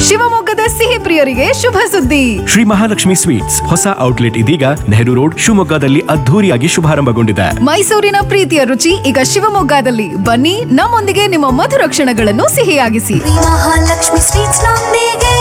ಶಿವಮೊಗ್ಗದ ಸಿಹಿ ಪ್ರಿಯರಿಗೆ ಶುಭ ಸುದ್ದಿ ಶ್ರೀ ಮಹಾಲಕ್ಷ್ಮಿ ಸ್ವೀಟ್ಸ್ ಹೊಸ ಔಟ್ಲೆಟ್ ಇದೀಗ ನೆಹರು ರೋಡ್ ಶಿವಮೊಗ್ಗದಲ್ಲಿ ಅದ್ಧೂರಿಯಾಗಿ ಶುಭಾರಂಭಗೊಂಡಿದೆ ಮೈಸೂರಿನ ಪ್ರೀತಿಯ ರುಚಿ ಈಗ ಶಿವಮೊಗ್ಗದಲ್ಲಿ ಬನ್ನಿ ನಮ್ಮೊಂದಿಗೆ ನಿಮ್ಮ ಮಧುರ ಕ್ಷಣಗಳನ್ನು ಸಿಹಿಯಾಗಿಸಿ ಮಹಾಲಕ್ಷ್ಮಿ ಸ್ವೀಟ್ಸ್ ನೊಂದಿಗೆ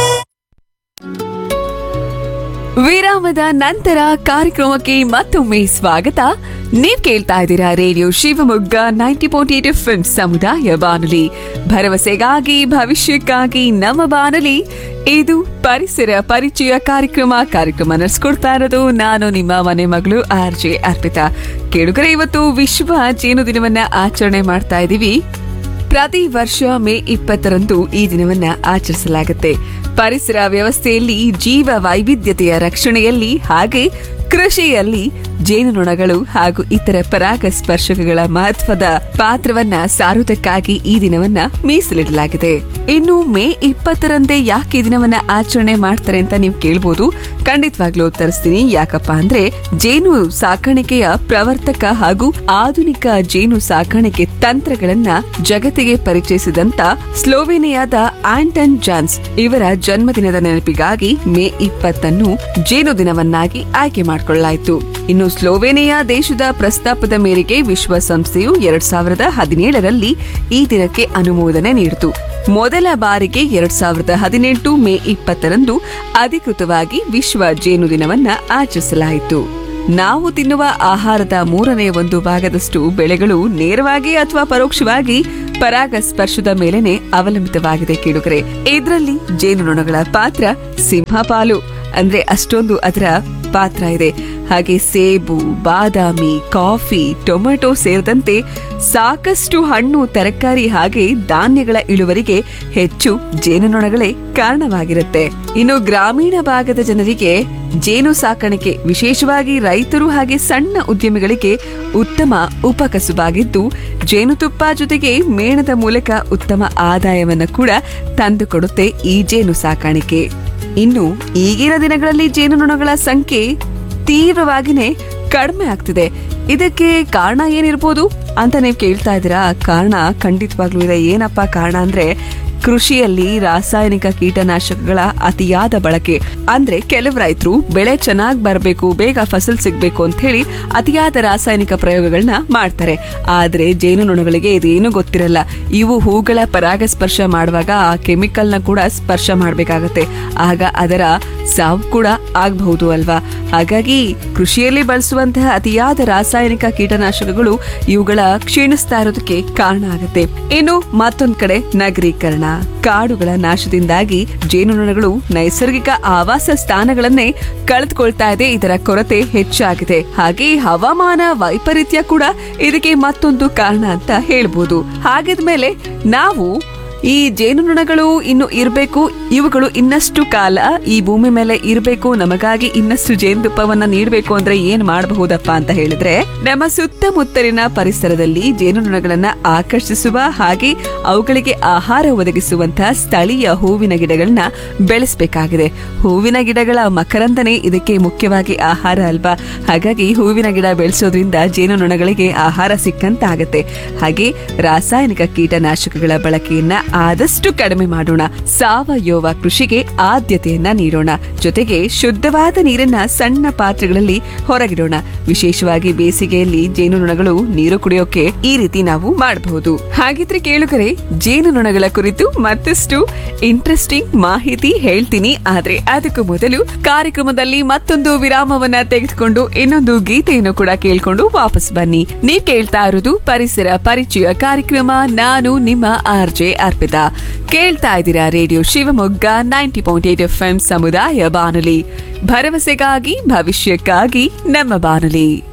ವಿರಾಮದ ನಂತರ ಕಾರ್ಯಕ್ರಮಕ್ಕೆ ಮತ್ತೊಮ್ಮೆ ಸ್ವಾಗತ ನೀವ್ ಕೇಳ್ತಾ ಇದ್ದೀರಾ radio Shivamogga ninety point eight F ಸಮುದಾಯ ಬಾನುಲಿ ಭರವಸೆಗಾಗಿ ಭವಿಷ್ಯಕ್ಕಾಗಿ ನಮ್ಮ ಬಾನುಲಿ ಇದು ಪರಿಸರ ಪರಿಚಯ ಕಾರ್ಯಕ್ರಮ ಕಾರ್ಯಕ್ರಮ ನಡೆಸ್ಕೊಡ್ತಾ ಇರೋದು ನಾನು ನಿಮ್ಮ ಮನೆ ಮಗಳು ಆರ್ ಜೆ ಅರ್ಪಿತಾ ಕೇಳುಗರೆ ಇವತ್ತು ವಿಶ್ವ ಜೇನು ದಿನವನ್ನ ಆಚರಣೆ ಮಾಡ್ತಾ ಇದ್ದೀವಿ ಪ್ರತಿ ವರ್ಷ ಮೇ ಇಪ್ಪತ್ತರಂದು ಈ ದಿನವನ್ನ ಆಚರಿಸಲಾಗುತ್ತೆ ಪರಿಸರ ವ್ಯವಸ್ಥೆಯಲ್ಲಿ ಜೀವ ವೈವಿಧ್ಯತೆಯ ರಕ್ಷಣೆಯಲ್ಲಿ ಹಾಗೆ ಕೃಷಿಯಲ್ಲಿ ಜೇನುನೊಣಗಳು ಹಾಗೂ ಇತರ ಪರಾಗಸ್ಪರ್ಶಕಗಳ ಮಹತ್ವದ ಪಾತ್ರವನ್ನ ಸಾರುವುದಕ್ಕಾಗಿ ಈ ದಿನವನ್ನ ಮೀಸಲಿಡಲಾಗಿದೆ ಇನ್ನು ಮೇ ಇಪ್ಪತ್ತರಂದೇ ಯಾಕೆ ಈ ದಿನವನ್ನ ಆಚರಣೆ ಮಾಡ್ತಾರೆ ಅಂತ ನೀವು ಕೇಳ್ಬೋದು ಖಂಡಿತವಾಗ್ಲೂ ಉತ್ತರಿಸ್ತೀನಿ ಯಾಕಪ್ಪ ಅಂದ್ರೆ ಜೇನು ಸಾಕಾಣಿಕೆಯ ಪ್ರವರ್ತಕ ಹಾಗೂ ಆಧುನಿಕ ಜೇನು ಸಾಕಾಣಿಕೆ ತಂತ್ರಗಳನ್ನ ಜಗತ್ತಿಗೆ ಪರಿಚಯಿಸಿದಂತ ಸ್ಲೋವೇನಿಯಾದ ಆಂಟನ್ ಜಾನ್ಸ್ ಇವರ ಜನ್ಮದಿನದ ನೆನಪಿಗಾಗಿ ಮೇ ಇಪ್ಪತ್ತನ್ನು ಜೇನು ದಿನವನ್ನಾಗಿ ಆಯ್ಕೆ ಮಾಡಿಕೊಳ್ಳಲಾಯಿತು ಇನ್ನು ಸ್ಲೋವೇನಿಯಾ ದೇಶದ ಪ್ರಸ್ತಾಪದ ಮೇರೆಗೆ ವಿಶ್ವಸಂಸ್ಥೆಯು ಎರಡ್ ಸಾವಿರದ ಹದಿನೇಳರಲ್ಲಿ ಈ ದಿನಕ್ಕೆ ಅನುಮೋದನೆ ನೀಡಿತು ಮೊದಲ ಬಾರಿಗೆ ಎರಡ್ ಸಾವಿರದ ಹದಿನೆಂಟು ಮೇ ಇಪ್ಪತ್ತರಂದು ಅಧಿಕೃತವಾಗಿ ವಿಶ್ವ ಜೇನು ದಿನವನ್ನ ಆಚರಿಸಲಾಯಿತು ನಾವು ತಿನ್ನುವ ಆಹಾರದ ಮೂರನೇ ಒಂದು ಭಾಗದಷ್ಟು ಬೆಳೆಗಳು ನೇರವಾಗಿ ಅಥವಾ ಪರೋಕ್ಷವಾಗಿ ಪರಾಗಸ್ಪರ್ಶದ ಮೇಲೆನೆ ಅವಲಂಬಿತವಾಗಿದೆ ಕೇಳುಗರೆ ಇದರಲ್ಲಿ ಜೇನುನೊಣಗಳ ಪಾತ್ರ ಸಿಂಹಪಾಲು ಅಂದ್ರೆ ಅಷ್ಟೊಂದು ಅದರ ಪಾತ್ರ ಇದೆ ಹಾಗೆ ಸೇಬು ಬಾದಾಮಿ ಕಾಫಿ ಟೊಮೆಟೊ ಸೇರಿದಂತೆ ಸಾಕಷ್ಟು ಹಣ್ಣು ತರಕಾರಿ ಹಾಗೆ ಧಾನ್ಯಗಳ ಇಳುವರಿಗೆ ಹೆಚ್ಚು ಜೇನುನೊಣಗಳೇ ಕಾರಣವಾಗಿರುತ್ತೆ ಇನ್ನು ಗ್ರಾಮೀಣ ಭಾಗದ ಜನರಿಗೆ ಜೇನು ಸಾಕಾಣಿಕೆ ವಿಶೇಷವಾಗಿ ರೈತರು ಹಾಗೆ ಸಣ್ಣ ಉದ್ಯಮಿಗಳಿಗೆ ಉತ್ತಮ ಉಪಕಸುಬಾಗಿದ್ದು ಜೇನುತುಪ್ಪ ಜೊತೆಗೆ ಮೇಣದ ಮೂಲಕ ಉತ್ತಮ ಆದಾಯವನ್ನು ಕೂಡ ತಂದುಕೊಡುತ್ತೆ ಈ ಜೇನು ಸಾಕಾಣಿಕೆ ಇನ್ನು ಈಗಿನ ದಿನಗಳಲ್ಲಿ ಜೇನುನೊಣಗಳ ಸಂಖ್ಯೆ ತೀವ್ರವಾಗಿನೇ ಕಡಿಮೆ ಆಗ್ತಿದೆ ಇದಕ್ಕೆ ಕಾರಣ ಏನಿರ್ಬೋದು ಅಂತ ನೀವು ಕೇಳ್ತಾ ಇದ್ದೀರಾ ಕಾರಣ ಖಂಡಿತವಾಗ್ಲೂ ಇದೆ ಏನಪ್ಪ ಕಾರಣ ಅಂದ್ರೆ ಕೃಷಿಯಲ್ಲಿ ರಾಸಾಯನಿಕ ಕೀಟನಾಶಕಗಳ ಅತಿಯಾದ ಬಳಕೆ ಅಂದ್ರೆ ಕೆಲವು ರೈತರು ಬೆಳೆ ಚೆನ್ನಾಗಿ ಬರಬೇಕು ಬೇಗ ಫಸಲ್ ಸಿಗ್ಬೇಕು ಅಂತ ಹೇಳಿ ಅತಿಯಾದ ರಾಸಾಯನಿಕ ಪ್ರಯೋಗಗಳನ್ನ ಮಾಡ್ತಾರೆ ಆದ್ರೆ ಜೇನುನೊಣಗಳಿಗೆ ಇದೇನು ಗೊತ್ತಿರಲ್ಲ ಇವು ಹೂಗಳ ಪರಾಗಸ್ಪರ್ಶ ಮಾಡುವಾಗ ಆ ಕೆಮಿಕಲ್ನ ಕೂಡ ಸ್ಪರ್ಶ ಮಾಡಬೇಕಾಗತ್ತೆ ಆಗ ಅದರ ಸಾವು ಕೂಡ ಆಗಬಹುದು ಅಲ್ವಾ ಹಾಗಾಗಿ ಕೃಷಿಯಲ್ಲಿ ಬಳಸುವಂತಹ ಅತಿಯಾದ ರಾಸಾಯನಿಕ ಕೀಟನಾಶಕಗಳು ಇವುಗಳ ಕ್ಷೀಣಿಸ್ತಾ ಇರೋದಕ್ಕೆ ಕಾರಣ ಆಗುತ್ತೆ ಇನ್ನು ಮತ್ತೊಂದ್ ಕಡೆ ನಗರೀಕರಣ ಕಾಡುಗಳ ನಾಶದಿಂದಾಗಿ ಜೇನುನೊಣಗಳು ನೈಸರ್ಗಿಕ ಆವಾಸ ಸ್ಥಾನಗಳನ್ನೇ ಕಳೆದುಕೊಳ್ತಾ ಇದೆ ಇದರ ಕೊರತೆ ಹೆಚ್ಚಾಗಿದೆ ಹಾಗೆ ಹವಾಮಾನ ವೈಪರೀತ್ಯ ಕೂಡ ಇದಕ್ಕೆ ಮತ್ತೊಂದು ಕಾರಣ ಅಂತ ಹೇಳ್ಬೋದು ಹಾಗಿದ್ಮೇಲೆ ನಾವು ಈ ಜೇನುನೊಣಗಳು ಇನ್ನು ಇರಬೇಕು ಇವುಗಳು ಇನ್ನಷ್ಟು ಕಾಲ ಈ ಭೂಮಿ ಮೇಲೆ ಇರಬೇಕು ನಮಗಾಗಿ ಇನ್ನಷ್ಟು ಜೇನುತುಪ್ಪವನ್ನ ನೀಡಬೇಕು ಅಂದ್ರೆ ಏನ್ ಮಾಡಬಹುದಪ್ಪ ಅಂತ ಹೇಳಿದ್ರೆ ನಮ್ಮ ಸುತ್ತಮುತ್ತಲಿನ ಪರಿಸರದಲ್ಲಿ ಜೇನುನೊಣಗಳನ್ನ ಆಕರ್ಷಿಸುವ ಹಾಗೆ ಅವುಗಳಿಗೆ ಆಹಾರ ಒದಗಿಸುವಂತಹ ಸ್ಥಳೀಯ ಹೂವಿನ ಗಿಡಗಳನ್ನ ಬೆಳೆಸಬೇಕಾಗಿದೆ ಹೂವಿನ ಗಿಡಗಳ ಮಕರಂದನೆ ಇದಕ್ಕೆ ಮುಖ್ಯವಾಗಿ ಆಹಾರ ಅಲ್ವಾ ಹಾಗಾಗಿ ಹೂವಿನ ಗಿಡ ಬೆಳೆಸೋದ್ರಿಂದ ಜೇನುನೊಣಗಳಿಗೆ ಆಹಾರ ಸಿಕ್ಕಂತಾಗತ್ತೆ ಹಾಗೆ ರಾಸಾಯನಿಕ ಕೀಟನಾಶಕಗಳ ಬಳಕೆಯನ್ನ ಆದಷ್ಟು ಕಡಿಮೆ ಮಾಡೋಣ ಸಾವಯವ ಕೃಷಿಗೆ ಆದ್ಯತೆಯನ್ನ ನೀಡೋಣ ಜೊತೆಗೆ ಶುದ್ಧವಾದ ನೀರನ್ನ ಸಣ್ಣ ಪಾತ್ರೆಗಳಲ್ಲಿ ಹೊರಗಿಡೋಣ ವಿಶೇಷವಾಗಿ ಬೇಸಿಗೆಯಲ್ಲಿ ಜೇನುನೊಣಗಳು ನೀರು ಕುಡಿಯೋಕೆ ಈ ರೀತಿ ನಾವು ಮಾಡಬಹುದು ಹಾಗಿದ್ರೆ ಕೇಳುಗರೆ ಜೇನುನೊಣಗಳ ಕುರಿತು ಮತ್ತಷ್ಟು ಇಂಟ್ರೆಸ್ಟಿಂಗ್ ಮಾಹಿತಿ ಹೇಳ್ತೀನಿ ಆದ್ರೆ ಅದಕ್ಕೂ ಮೊದಲು ಕಾರ್ಯಕ್ರಮದಲ್ಲಿ ಮತ್ತೊಂದು ವಿರಾಮವನ್ನ ತೆಗೆದುಕೊಂಡು ಇನ್ನೊಂದು ಗೀತೆಯನ್ನು ಕೂಡ ಕೇಳ್ಕೊಂಡು ವಾಪಸ್ ಬನ್ನಿ ನೀವ್ ಕೇಳ್ತಾ ಇರೋದು ಪರಿಸರ ಪರಿಚಯ ಕಾರ್ಯಕ್ರಮ ನಾನು ನಿಮ್ಮ ಆರ್ ಜೆ ಅರ್ಪಿತಾ ಕೇಳ್ತಾ ಇದ್ದೀರಾ radio Shivamogga ninety point eight F ಸಮುದಾಯ ಬಾನುಲಿ ಭರವಸೆಗಾಗಿ ಭವಿಷ್ಯಕ್ಕಾಗಿ ನಮ್ಮ ಬಾನುಲಿ